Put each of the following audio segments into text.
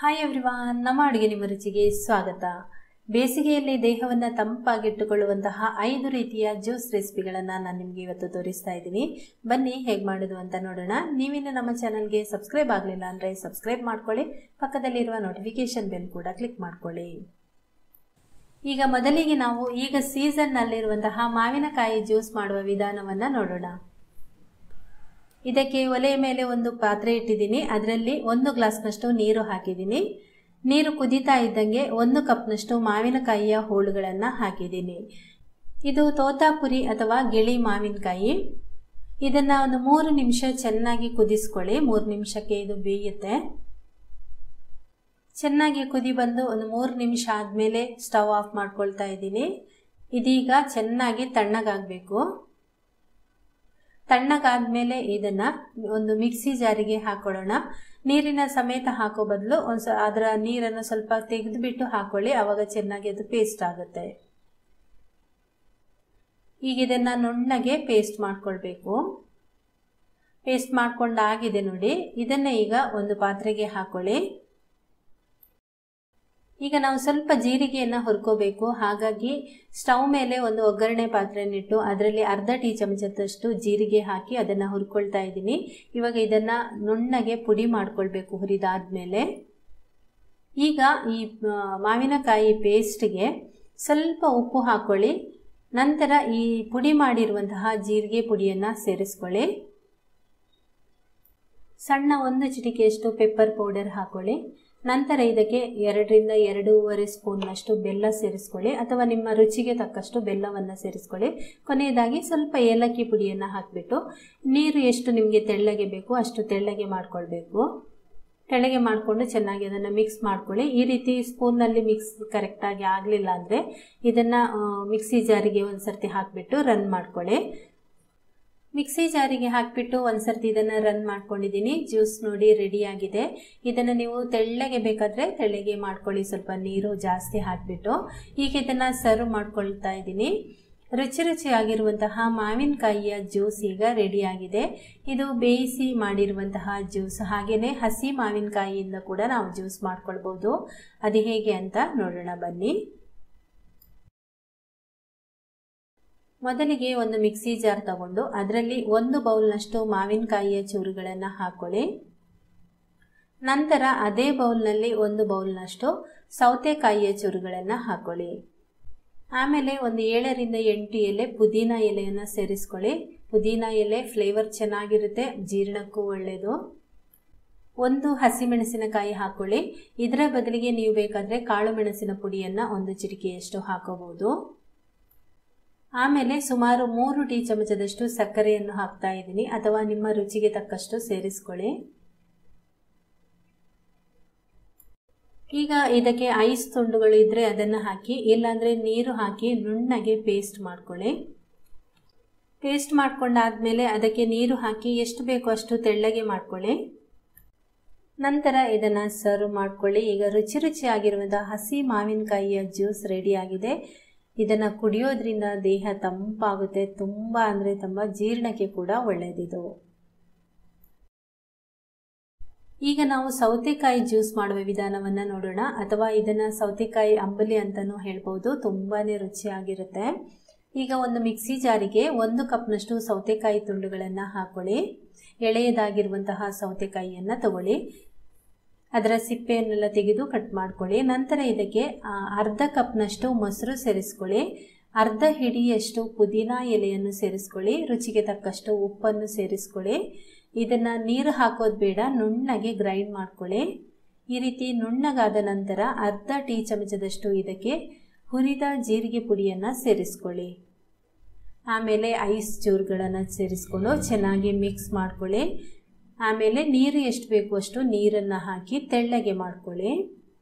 hi everyone ನಮ್ಮ ಅಡುಗೆ ನಿಮ್ಮ ರುಚಿಗೆ ಸ್ವಾಗತ ಬೇಸಿಗೆಯಲ್ಲಿ ದೇಹವನ್ನು ತಂಪಾಗಿಟ್ಟುಕೊಳ್ಳುವಂತಹ ಐದು ರೀತಿಯ ಜ್ಯೂಸ್ ರೆಸಿಪಿಗಳನ್ನು ನಾನು ನಿಮಗೆ ಇವತ್ತು ತೋರಿಸ್ತಾ ಇದ್ದೀನಿ ಬನ್ನಿ ಹೇಗೆ ಮಾಡೋದು ಅಂತ ನೋಡೋಣ ನೀವಿನ್ನು ನಮ್ಮ ಚಾನಲ್ಗೆ ಸಬ್ಸ್ಕ್ರೈಬ್ ಆಗಲಿಲ್ಲ ಅಂದರೆ ಸಬ್ಸ್ಕ್ರೈಬ್ ಮಾಡ್ಕೊಳ್ಳಿ ಪಕ್ಕದಲ್ಲಿರುವ ನೋಟಿಫಿಕೇಶನ್ ಬೆಲ್ ಕೂಡ ಕ್ಲಿಕ್ ಮಾಡ್ಕೊಳ್ಳಿ ಈಗ ಮೊದಲಿಗೆ ನಾವು ಈಗ ಸೀಸನ್ನಲ್ಲಿರುವಂತಹ ಮಾವಿನಕಾಯಿ ಜ್ಯೂಸ್ ಮಾಡುವ ವಿಧಾನವನ್ನು ನೋಡೋಣ ಇದಕ್ಕೆ ಒಲೆಯ ಮೇಲೆ ಒಂದು ಪಾತ್ರೆ ಇಟ್ಟಿದ್ದೀನಿ ಅದರಲ್ಲಿ ಒಂದು ಗ್ಲಾಸ್ನಷ್ಟು ನೀರು ಹಾಕಿದ್ದೀನಿ ನೀರು ಕುದೀತಾ ಇದ್ದಂಗೆ ಒಂದು ಕಪ್ನಷ್ಟು ಮಾವಿನಕಾಯಿಯ ಹೋಳುಗಳನ್ನು ಹಾಕಿದ್ದೀನಿ ಇದು ತೋತಾಪುರಿ ಅಥವಾ ಗಿಳಿ ಮಾವಿನಕಾಯಿ ಇದನ್ನು ಒಂದು ಮೂರು ನಿಮಿಷ ಚೆನ್ನಾಗಿ ಕುದಿಸ್ಕೊಳ್ಳಿ ಮೂರು ನಿಮಿಷಕ್ಕೆ ಇದು ಬೇಯುತ್ತೆ ಚೆನ್ನಾಗಿ ಕುದಿ ಬಂದು ಒಂದು ಮೂರು ನಿಮಿಷ ಆದಮೇಲೆ ಸ್ಟವ್ ಆಫ್ ಮಾಡ್ಕೊಳ್ತಾ ಇದ್ದೀನಿ ಇದೀಗ ಚೆನ್ನಾಗಿ ತಣ್ಣಗಾಗಬೇಕು ತಣ್ಣಗಾದ್ಮೇಲೆ ಇದನ್ನ ಒಂದು ಮಿಕ್ಸಿ ಜಾರಿಗೆ ಹಾಕೊಳ್ಳೋಣ ನೀರಿನ ಸಮೇತ ಹಾಕೋ ಬದಲು ಒಂದು ಅದರ ನೀರನ್ನು ಸ್ವಲ್ಪ ತೆಗೆದುಬಿಟ್ಟು ಹಾಕೊಳ್ಳಿ ಆವಾಗ ಚೆನ್ನಾಗಿ ಅದು ಪೇಸ್ಟ್ ಆಗುತ್ತೆ ಈಗ ಇದನ್ನ ನುಣ್ಣಗೆ ಪೇಸ್ಟ್ ಮಾಡ್ಕೊಳ್ಬೇಕು ಪೇಸ್ಟ್ ಮಾಡ್ಕೊಂಡಾಗಿದೆ ನೋಡಿ ಇದನ್ನ ಈಗ ಒಂದು ಪಾತ್ರೆಗೆ ಹಾಕೊಳ್ಳಿ ಈಗ ನಾವು ಸ್ವಲ್ಪ ಜೀರಿಗೆಯನ್ನು ಹುರ್ಕೋಬೇಕು ಹಾಗಾಗಿ ಸ್ಟವ್ ಮೇಲೆ ಒಂದು ಒಗ್ಗರಣೆ ಪಾತ್ರೆಯನ್ನಿಟ್ಟು ಅದರಲ್ಲಿ ಅರ್ಧ ಟೀ ಚಮಚದಷ್ಟು ಜೀರಿಗೆ ಹಾಕಿ ಅದನ್ನು ಹುರ್ಕೊಳ್ತಾ ಇದ್ದೀನಿ ಇವಾಗ ಇದನ್ನು ನುಣ್ಣಗೆ ಪುಡಿ ಮಾಡ್ಕೊಳ್ಬೇಕು ಹುರಿದಾದ್ಮೇಲೆ ಈಗ ಈ ಮಾವಿನಕಾಯಿ ಪೇಸ್ಟ್ಗೆ ಸ್ವಲ್ಪ ಉಪ್ಪು ಹಾಕ್ಕೊಳ್ಳಿ ನಂತರ ಈ ಪುಡಿ ಮಾಡಿರುವಂತಹ ಜೀರಿಗೆ ಪುಡಿಯನ್ನು ಸೇರಿಸ್ಕೊಳ್ಳಿ ಸಣ್ಣ ಒಂದು ಚಿಟಿಕೆಯಷ್ಟು ಪೆಪ್ಪರ್ ಪೌಡರ್ ಹಾಕೊಳ್ಳಿ ನಂತರ ಇದಕ್ಕೆ ಎರಡರಿಂದ ಎರಡೂವರೆ ಸ್ಪೂನ್ನಷ್ಟು ಬೆಲ್ಲ ಸೇರಿಸ್ಕೊಳ್ಳಿ ಅಥವಾ ನಿಮ್ಮ ರುಚಿಗೆ ತಕ್ಕಷ್ಟು ಬೆಲ್ಲವನ್ನು ಸೇರಿಸ್ಕೊಳ್ಳಿ ಕೊನೆಯದಾಗಿ ಸ್ವಲ್ಪ ಏಲಕ್ಕಿ ಪುಡಿಯನ್ನು ಹಾಕಿಬಿಟ್ಟು ನೀರು ಎಷ್ಟು ನಿಮಗೆ ತೆಳ್ಳಗೆ ಬೇಕು ಅಷ್ಟು ತೆಳ್ಳಗೆ ಮಾಡಿಕೊಳ್ಬೇಕು ತೆಳ್ಳಗೆ ಮಾಡಿಕೊಂಡು ಚೆನ್ನಾಗಿ ಅದನ್ನು ಮಿಕ್ಸ್ ಮಾಡ್ಕೊಳ್ಳಿ ಈ ರೀತಿ ಸ್ಪೂನ್ನಲ್ಲಿ ಮಿಕ್ಸ್ ಕರೆಕ್ಟಾಗಿ ಆಗಲಿಲ್ಲ ಅಂದರೆ ಇದನ್ನು ಮಿಕ್ಸಿ ಜಾರಿಗೆ ಒಂದು ಸರ್ತಿ ಹಾಕಿಬಿಟ್ಟು ರನ್ ಮಾಡ್ಕೊಳ್ಳಿ ಮಿಕ್ಸಿ ಜಾರಿಗೆ ಹಾಕಿಬಿಟ್ಟು ಒಂದು ಸರ್ತಿ ಇದನ್ನು ರನ್ ಮಾಡ್ಕೊಂಡಿದ್ದೀನಿ ಜ್ಯೂಸ್ ನೋಡಿ ರೆಡಿಯಾಗಿದೆ ಇದನ್ನು ನೀವು ತೆಳ್ಳಗೆ ಬೇಕಾದರೆ ತೆಳ್ಳಗೆ ಮಾಡ್ಕೊಳ್ಳಿ ಸ್ವಲ್ಪ ನೀರು ಜಾಸ್ತಿ ಹಾಕಿಬಿಟ್ಟು ಈಗ ಇದನ್ನು ಸರ್ವ್ ಮಾಡ್ಕೊಳ್ತಾ ಇದ್ದೀನಿ ರುಚಿ ರುಚಿಯಾಗಿರುವಂತಹ ಮಾವಿನಕಾಯಿಯ ಜ್ಯೂಸ್ ಈಗ ರೆಡಿಯಾಗಿದೆ ಇದು ಬೇಯಿಸಿ ಮಾಡಿರುವಂತಹ ಜ್ಯೂಸ್ ಹಾಗೆಯೇ ಹಸಿ ಮಾವಿನಕಾಯಿಯಿಂದ ಕೂಡ ನಾವು ಜ್ಯೂಸ್ ಮಾಡ್ಕೊಳ್ಬೋದು ಅದು ಹೇಗೆ ಅಂತ ನೋಡೋಣ ಬನ್ನಿ ಮೊದಲಿಗೆ ಒಂದು ಮಿಕ್ಸಿ ಜಾರ್ ತಗೊಂಡು ಅದರಲ್ಲಿ ಒಂದು ಬೌಲ್ನಷ್ಟು ಮಾವಿನಕಾಯಿಯ ಚೂರುಗಳನ್ನು ಹಾಕೊಳ್ಳಿ ನಂತರ ಅದೇ ಬೌಲ್ನಲ್ಲಿ ಒಂದು ಬೌಲ್ನಷ್ಟು ಸೌತೆಕಾಯಿಯ ಚೂರುಗಳನ್ನು ಹಾಕೊಳ್ಳಿ ಆಮೇಲೆ ಒಂದು ಏಳರಿಂದ ಎಂಟು ಎಲೆ ಪುದೀನ ಎಲೆಯನ್ನು ಸೇರಿಸ್ಕೊಳ್ಳಿ ಪುದೀನ ಎಲೆ ಫ್ಲೇವರ್ ಚೆನ್ನಾಗಿರುತ್ತೆ ಜೀರ್ಣಕ್ಕೂ ಒಳ್ಳೆಯದು ಒಂದು ಹಸಿಮೆಣಸಿನಕಾಯಿ ಹಾಕೊಳ್ಳಿ ಇದರ ಬದಲಿಗೆ ನೀವು ಬೇಕಾದರೆ ಕಾಳು ಮೆಣಸಿನ ಪುಡಿಯನ್ನು ಒಂದು ಚಿಟಿಕೆಯಷ್ಟು ಹಾಕೋಬಹುದು ಆಮೇಲೆ ಸುಮಾರು ಮೂರು ಟೀ ಚಮಚದಷ್ಟು ಸಕ್ಕರೆಯನ್ನು ಹಾಕ್ತಾ ಇದ್ದೀನಿ ಅಥವಾ ನಿಮ್ಮ ರುಚಿಗೆ ತಕ್ಕಷ್ಟು ಸೇರಿಸ್ಕೊಳ್ಳಿ ಈಗ ಇದಕ್ಕೆ ಐಸ್ ತುಂಡುಗಳು ಇದ್ದರೆ ಅದನ್ನು ಹಾಕಿ ಇಲ್ಲಾಂದರೆ ನೀರು ಹಾಕಿ ನುಣ್ಣಗೆ ಪೇಸ್ಟ್ ಮಾಡ್ಕೊಳ್ಳಿ ಪೇಸ್ಟ್ ಮಾಡ್ಕೊಂಡಾದ್ಮೇಲೆ ಅದಕ್ಕೆ ನೀರು ಹಾಕಿ ಎಷ್ಟು ಬೇಕೋ ಅಷ್ಟು ತೆಳ್ಳಗೆ ಮಾಡ್ಕೊಳ್ಳಿ ನಂತರ ಇದನ್ನು ಸರ್ವ್ ಮಾಡ್ಕೊಳ್ಳಿ ಈಗ ರುಚಿ ರುಚಿಯಾಗಿರುವಂತಹ ಹಸಿ ಮಾವಿನಕಾಯಿಯ ಜ್ಯೂಸ್ ರೆಡಿಯಾಗಿದೆ ಇದನ್ನು ಕುಡಿಯೋದ್ರಿಂದ ದೇಹ ತಂಪಾಗುತ್ತೆ ತುಂಬ ಅಂದರೆ ತುಂಬ ಜೀರ್ಣಕ್ಕೆ ಕೂಡ ಒಳ್ಳೆಯದಿದು ಈಗ ನಾವು ಸೌತೆಕಾಯಿ ಜ್ಯೂಸ್ ಮಾಡುವ ವಿಧಾನವನ್ನು ನೋಡೋಣ ಅಥವಾ ಇದನ್ನು ಸೌತೆಕಾಯಿ ಅಂಬಲಿ ಅಂತಲೂ ಹೇಳ್ಬೋದು ತುಂಬಾ ರುಚಿಯಾಗಿರುತ್ತೆ ಈಗ ಒಂದು ಮಿಕ್ಸಿ ಜಾರಿಗೆ ಒಂದು ಕಪ್ನಷ್ಟು ಸೌತೆಕಾಯಿ ತುಂಡುಗಳನ್ನು ಹಾಕೊಳ್ಳಿ ಎಳೆಯದಾಗಿರುವಂತಹ ಸೌತೆಕಾಯಿಯನ್ನು ತಗೊಳ್ಳಿ ಅದರ ಸಿಪ್ಪೆಯನ್ನೆಲ್ಲ ತೆಗೆದು ಕಟ್ ಮಾಡ್ಕೊಳ್ಳಿ ನಂತರ ಇದಕ್ಕೆ ಅರ್ಧ ಕಪ್ನಷ್ಟು ಮೊಸರು ಸೇರಿಸ್ಕೊಳ್ಳಿ ಅರ್ಧ ಹಿಡಿಯಷ್ಟು ಪುದೀನ ಎಲೆಯನ್ನು ಸೇರಿಸ್ಕೊಳ್ಳಿ ರುಚಿಗೆ ತಕ್ಕಷ್ಟು ಉಪ್ಪನ್ನು ಸೇರಿಸ್ಕೊಳ್ಳಿ ಇದನ್ನು ನೀರು ಹಾಕೋದು ಬೇಡ ನುಣ್ಣಗೆ ಗ್ರೈಂಡ್ ಮಾಡ್ಕೊಳ್ಳಿ ಈ ರೀತಿ ನುಣ್ಣಗಾದ ನಂತರ ಅರ್ಧ ಟೀ ಚಮಚದಷ್ಟು ಇದಕ್ಕೆ ಹುರಿದ ಜೀರಿಗೆ ಪುಡಿಯನ್ನು ಸೇರಿಸ್ಕೊಳ್ಳಿ ಆಮೇಲೆ ಐಸ್ ಚೂರುಗಳನ್ನು ಸೇರಿಸ್ಕೊಂಡು ಚೆನ್ನಾಗಿ ಮಿಕ್ಸ್ ಮಾಡ್ಕೊಳ್ಳಿ ಆಮೇಲೆ ನೀರು ಎಷ್ಟು ಬೇಕು ಅಷ್ಟು ನೀರನ್ನು ಹಾಕಿ ತೆಳ್ಳಗೆ ಮಾಡ್ಕೊಳ್ಳಿ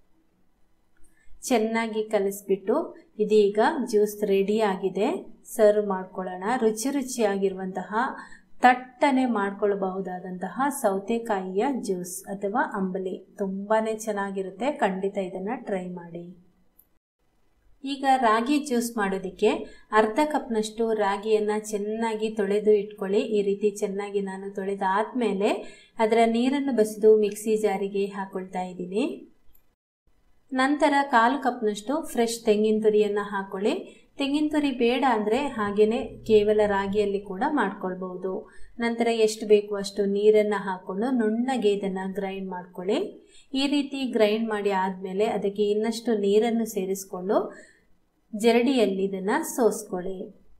ಚೆನ್ನಾಗಿ ಕಲಿಸ್ಬಿಟ್ಟು ಇದೀಗ ಜ್ಯೂಸ್ ರೆಡಿ ಆಗಿದೆ ಸರ್ವ್ ಮಾಡ್ಕೊಳ್ಳೋಣ ರುಚಿ ರುಚಿಯಾಗಿರುವಂತಹ ತಟ್ಟನೆ ಮಾಡ್ಕೊಳ್ಬಹುದಾದಂತಹ ಸೌತೆಕಾಯಿಯ ಜ್ಯೂಸ್ ಅಥವಾ ಅಂಬಲಿ ತುಂಬಾ ಚೆನ್ನಾಗಿರುತ್ತೆ ಖಂಡಿತ ಇದನ್ನು ಟ್ರೈ ಮಾಡಿ ಈಗ ರಾಗಿ ಜ್ಯೂಸ್ ಮಾಡೋದಕ್ಕೆ ಅರ್ಧ ಕಪ್ನಷ್ಟು ರಾಗಿಯನ್ನು ಚೆನ್ನಾಗಿ ತೊಳೆದು ಇಟ್ಕೊಳ್ಳಿ ಈ ರೀತಿ ಚೆನ್ನಾಗಿ ನಾನು ತೊಳೆದಾದ್ಮೇಲೆ ಅದರ ನೀರನ್ನು ಬಸಿದು ಮಿಕ್ಸಿ ಜಾರಿಗೆ ಹಾಕೊಳ್ತಾ ಇದ್ದೀನಿ ನಂತರ ಕಾಲು ಕಪ್ನಷ್ಟು ಫ್ರೆಶ್ ತೆಂಗಿನ ತುರಿಯನ್ನು ಹಾಕೊಳ್ಳಿ ತೆಂಗಿನ ತುರಿ ಬೇಡ ಅಂದರೆ ಹಾಗೆಯೇ ಕೇವಲ ರಾಗಿಯಲ್ಲಿ ಕೂಡ ಮಾಡ್ಕೊಳ್ಬೋದು ನಂತರ ಎಷ್ಟು ಬೇಕು ಅಷ್ಟು ನೀರನ್ನು ಹಾಕ್ಕೊಂಡು ನುಣ್ಣಗೆ ಇದನ್ನು ಗ್ರೈಂಡ್ ಮಾಡ್ಕೊಳ್ಳಿ ಈ ರೀತಿ ಗ್ರೈಂಡ್ ಮಾಡಿ ಆದಮೇಲೆ ಅದಕ್ಕೆ ಇನ್ನಷ್ಟು ನೀರನ್ನು ಸೇರಿಸ್ಕೊಂಡು ಜರಡಿಯಲ್ಲಿ ಇದನ್ನು ಸೋಸ್ಕೊಳ್ಳಿ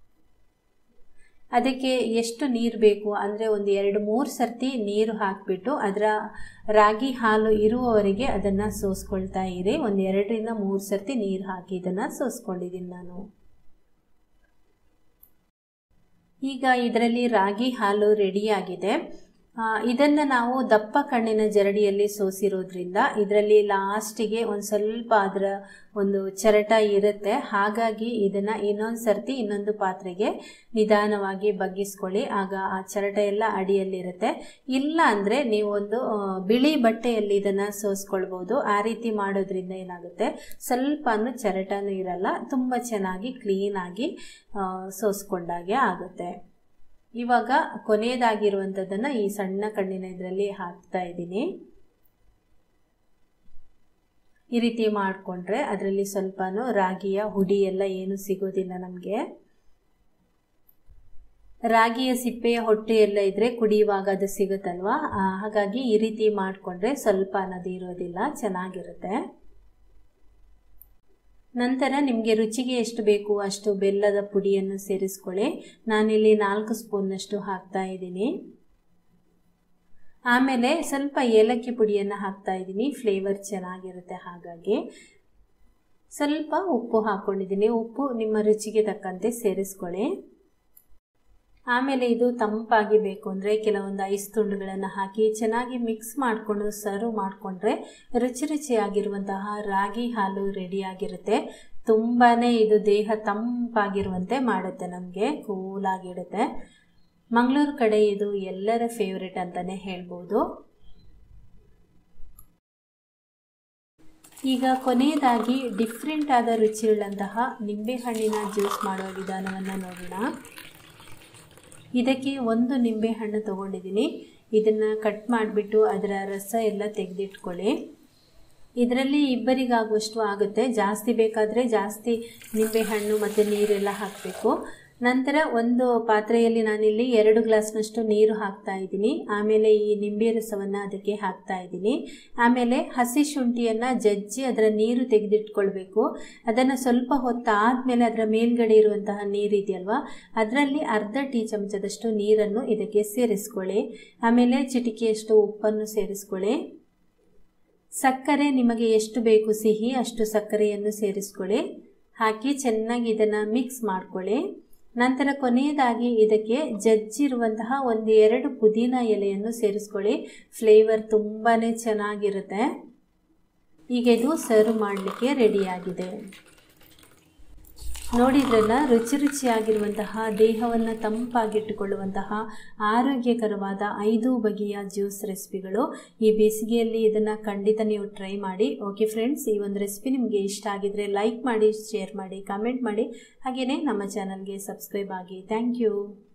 ಅದಕ್ಕೆ ಎಷ್ಟು ನೀರು ಬೇಕು ಅಂದರೆ ಒಂದು ಎರಡು ಮೂರು ಸರ್ತಿ ನೀರು ಹಾಕಿಬಿಟ್ಟು ಅದರ ರಾಗಿ ಹಾಲು ಇರುವವರೆಗೆ ಅದನ್ನು ಸೋಸ್ಕೊಳ್ತಾ ಇರಿ ಒಂದು ಎರಡರಿಂದ ಮೂರು ಸರ್ತಿ ನೀರು ಹಾಕಿ ಇದನ್ನು ಸೋಸ್ಕೊಂಡಿದ್ದೀನಿ ನಾನು ಈಗ ಇದರಲ್ಲಿ ರಾಗಿ ಹಾಲು ರೆಡಿಯಾಗಿದೆ ಇದನ್ನು ನಾವು ದಪ್ಪ ಕಣ್ಣಿನ ಜರಡಿಯಲ್ಲಿ ಸೋಸಿರೋದ್ರಿಂದ ಇದರಲ್ಲಿ ಲಾಸ್ಟಿಗೆ ಒಂದು ಸ್ವಲ್ಪ ಅದರ ಒಂದು ಚರಟ ಇರುತ್ತೆ ಹಾಗಾಗಿ ಇದನ್ನು ಇನ್ನೊಂದು ಸರ್ತಿ ಇನ್ನೊಂದು ಪಾತ್ರೆಗೆ ನಿಧಾನವಾಗಿ ಬಗ್ಗಿಸ್ಕೊಳ್ಳಿ ಆಗ ಆ ಚರಟ ಎಲ್ಲ ಅಡಿಯಲ್ಲಿರುತ್ತೆ ಇಲ್ಲ ಅಂದರೆ ನೀವೊಂದು ಬಿಳಿ ಬಟ್ಟೆಯಲ್ಲಿ ಇದನ್ನು ಸೋಸ್ಕೊಳ್ಬೋದು ಆ ರೀತಿ ಮಾಡೋದ್ರಿಂದ ಏನಾಗುತ್ತೆ ಸ್ವಲ್ಪನೂ ಚರಟನೂ ಇರಲ್ಲ ತುಂಬ ಚೆನ್ನಾಗಿ ಕ್ಲೀನಾಗಿ ಸೋಸ್ಕೊಂಡಾಗೆ ಆಗುತ್ತೆ ಇವಾಗ ಕೊನೆಯದಾಗಿರುವಂಥದ್ದನ್ನು ಈ ಸಣ್ಣ ಕಣ್ಣಿನ ಇದರಲ್ಲಿ ಹಾಕ್ತಾ ಇದ್ದೀನಿ ಈ ರೀತಿ ಮಾಡಿಕೊಂಡ್ರೆ ಅದರಲ್ಲಿ ಸ್ವಲ್ಪನೂ ರಾಗಿಯ ಹುಡಿ ಎಲ್ಲ ಏನು ಸಿಗೋದಿಲ್ಲ ನಮಗೆ ರಾಗಿಯ ಸಿಪ್ಪೆಯ ಹೊಟ್ಟೆ ಎಲ್ಲ ಇದ್ದರೆ ಕುಡಿಯುವಾಗ ಅದು ಸಿಗುತ್ತಲ್ವಾ ಹಾಗಾಗಿ ಈ ರೀತಿ ಮಾಡಿಕೊಂಡ್ರೆ ಸ್ವಲ್ಪ ಅನ್ನೋದು ಇರೋದಿಲ್ಲ ಚೆನ್ನಾಗಿರುತ್ತೆ ನಂತರ ನಿಮಗೆ ರುಚಿಗೆ ಎಷ್ಟು ಬೇಕು ಅಷ್ಟು ಬೆಲ್ಲದ ಪುಡಿಯನ್ನು ಸೇರಿಸ್ಕೊಳ್ಳಿ ನಾನಿಲ್ಲಿ ನಾಲ್ಕು ಸ್ಪೂನ್ನಷ್ಟು ಹಾಕ್ತಾ ಇದ್ದೀನಿ ಆಮೇಲೆ ಸ್ವಲ್ಪ ಏಲಕ್ಕಿ ಪುಡಿಯನ್ನು ಹಾಕ್ತಾ ಇದ್ದೀನಿ ಫ್ಲೇವರ್ ಚೆನ್ನಾಗಿರುತ್ತೆ ಹಾಗಾಗಿ ಸ್ವಲ್ಪ ಉಪ್ಪು ಹಾಕ್ಕೊಂಡಿದ್ದೀನಿ ಉಪ್ಪು ನಿಮ್ಮ ರುಚಿಗೆ ತಕ್ಕಂತೆ ಸೇರಿಸ್ಕೊಳ್ಳಿ ಆಮೇಲೆ ಇದು ತಂಪಾಗಿ ಬೇಕು ಅಂದರೆ ಕೆಲವೊಂದು ಐಸ್ ತುಂಡುಗಳನ್ನು ಹಾಕಿ ಚೆನ್ನಾಗಿ ಮಿಕ್ಸ್ ಮಾಡಿಕೊಂಡು ಸರ್ವ್ ಮಾಡಿಕೊಂಡ್ರೆ ರುಚಿ ರುಚಿಯಾಗಿರುವಂತಹ ರಾಗಿ ಹಾಲು ರೆಡಿಯಾಗಿರುತ್ತೆ ತುಂಬಾ ಇದು ದೇಹ ತಂಪಾಗಿರುವಂತೆ ಮಾಡುತ್ತೆ ನಮಗೆ ಕೂಲಾಗಿಡುತ್ತೆ ಮಂಗಳೂರು ಕಡೆ ಇದು ಎಲ್ಲರ ಫೇವ್ರೆಟ್ ಅಂತಲೇ ಹೇಳ್ಬೋದು ಈಗ ಕೊನೆಯದಾಗಿ ಡಿಫ್ರೆಂಟ್ ಆದ ರುಚಿಯುಳ್ಳಂತಹ ನಿಂಬೆಹಣ್ಣಿನ ಜ್ಯೂಸ್ ಮಾಡುವ ವಿಧಾನವನ್ನು ನೋಡೋಣ ಇದಕ್ಕೆ ಒಂದು ನಿಂಬೆಹಣ್ಣು ತೊಗೊಂಡಿದ್ದೀನಿ ಇದನ್ನು ಕಟ್ ಮಾಡಿಬಿಟ್ಟು ಅದರ ರಸ ಎಲ್ಲ ತೆಗೆದಿಟ್ಕೊಳ್ಳಿ ಇದರಲ್ಲಿ ಇಬ್ಬರಿಗಾಗುವಷ್ಟು ಆಗುತ್ತೆ ಜಾಸ್ತಿ ಬೇಕಾದರೆ ಜಾಸ್ತಿ ನಿಂಬೆಹಣ್ಣು ಮತ್ತು ನೀರೆಲ್ಲ ಹಾಕಬೇಕು ನಂತರ ಒಂದು ಪಾತ್ರೆಯಲ್ಲಿ ನಾನಿಲ್ಲಿ ಎರಡು ಗ್ಲಾಸ್ನಷ್ಟು ನೀರು ಹಾಕ್ತಾ ಇದ್ದೀನಿ ಆಮೇಲೆ ಈ ನಿಂಬೆ ರಸವನ್ನು ಅದಕ್ಕೆ ಹಾಕ್ತಾ ಇದ್ದೀನಿ ಆಮೇಲೆ ಹಸಿ ಶುಂಠಿಯನ್ನು ಜಜ್ಜಿ ಅದರ ನೀರು ತೆಗೆದಿಟ್ಕೊಳ್ಬೇಕು ಅದನ್ನು ಸ್ವಲ್ಪ ಹೊತ್ತಾದಮೇಲೆ ಅದರ ಮೇಲ್ಗಡೆ ಇರುವಂತಹ ನೀರು ಇದೆಯಲ್ವಾ ಅದರಲ್ಲಿ ಅರ್ಧ ಟೀ ಚಮಚದಷ್ಟು ನೀರನ್ನು ಇದಕ್ಕೆ ಸೇರಿಸ್ಕೊಳ್ಳಿ ಆಮೇಲೆ ಚಿಟಿಕೆಯಷ್ಟು ಉಪ್ಪನ್ನು ಸೇರಿಸ್ಕೊಳ್ಳಿ ಸಕ್ಕರೆ ನಿಮಗೆ ಎಷ್ಟು ಬೇಕು ಸಿಹಿ ಅಷ್ಟು ಸಕ್ಕರೆಯನ್ನು ಸೇರಿಸ್ಕೊಳ್ಳಿ ಹಾಕಿ ಚೆನ್ನಾಗಿ ಇದನ್ನು ಮಿಕ್ಸ್ ಮಾಡ್ಕೊಳ್ಳಿ ನಂತರ ಕೊನೆಯದಾಗಿ ಇದಕ್ಕೆ ಜಜ್ಜಿರುವಂತಹ ಒಂದು ಎರಡು ಪುದೀನ ಎಲೆಯನ್ನು ಸೇರಿಸ್ಕೊಳ್ಳಿ ಫ್ಲೇವರ್ ತುಂಬಾ ಚೆನ್ನಾಗಿರುತ್ತೆ ಈಗ ಇದು ಸರ್ವ್ ಮಾಡಲಿಕ್ಕೆ ರೆಡಿಯಾಗಿದೆ ನೋಡಿದ್ರಲ್ಲ ರುಚಿ ರುಚಿಯಾಗಿರುವಂತಹ ದೇಹವನ್ನು ತಂಪಾಗಿಟ್ಟುಕೊಳ್ಳುವಂತಹ ಆರೋಗ್ಯಕರವಾದ ಐದು ಬಗೆಯ ಜ್ಯೂಸ್ ರೆಸಿಪಿಗಳು ಈ ಬೇಸಿಗೆಯಲ್ಲಿ ಇದನ್ನು ಖಂಡಿತ ನೀವು ಟ್ರೈ ಮಾಡಿ ಓಕೆ ಫ್ರೆಂಡ್ಸ್ ಈ ಒಂದು ರೆಸಿಪಿ ನಿಮಗೆ ಇಷ್ಟ ಆಗಿದ್ರೆ ಲೈಕ್ ಮಾಡಿ ಶೇರ್ ಮಾಡಿ ಕಮೆಂಟ್ ಮಾಡಿ ಹಾಗೆಯೇ ನಮ್ಮ ಚಾನಲ್ಗೆ ಸಬ್ಸ್ಕ್ರೈಬ್ ಆಗಿ ಥ್ಯಾಂಕ್ ಯು